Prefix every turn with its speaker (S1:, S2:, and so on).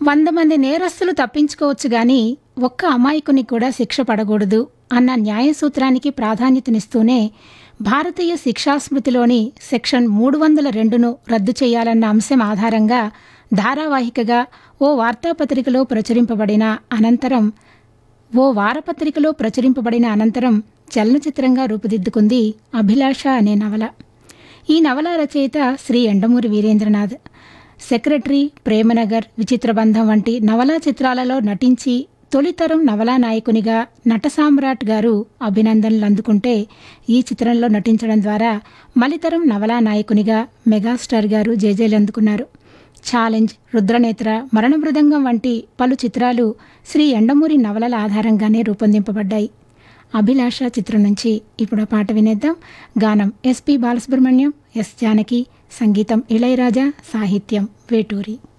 S1: వంద మంది నేరస్తులు తప్పించుకోవచ్చు గాని ఒక్క అమాయకుని కూడా శిక్ష పడకూడదు అన్న న్యాయ సూత్రానికి ప్రాధాన్యతనిస్తూనే భారతీయ శిక్షాస్మృతిలోని సెక్షన్ మూడు వందల రెండును రద్దు చేయాలన్న అంశం ఆధారంగా ధారావాహికగా ఓ వార్తాపత్రికలో ప్రచురింపబడిన అనంతరం ఓ వారపత్రికలో ప్రచురింపబడిన అనంతరం చలనచిత్రంగా రూపుదిద్దుకుంది అభిలాష అనే నవల ఈ నవల రచయిత శ్రీ ఎండమూరి వీరేంద్రనాథ్ సెక్రటరీ ప్రేమనగర్ విచిత్రబంధం వంటి నవలా చిత్రాలలో నటించి తొలితరం నవలా నాయకునిగా నట సామ్రాట్ గారు అభినందనలు అందుకుంటే ఈ చిత్రంలో నటించడం ద్వారా మలితరం నవలా నాయకునిగా మెగాస్టార్ గారు జేజేలు అందుకున్నారు ఛాలెంజ్ రుద్రనేత్ర మరణ మృదంగం వంటి పలు చిత్రాలు శ్రీ ఎండమూరి నవలల ఆధారంగానే రూపొందింపబడ్డాయి అభిలాష చిత్రం నుంచి ఇప్పుడు ఆ పాట వినేద్దాం గానం ఎస్పి బాలసుబ్రహ్మణ్యం ఎస్ జానకి సంగీతం ఇళయరాజా సాహిత్యం వేటూరి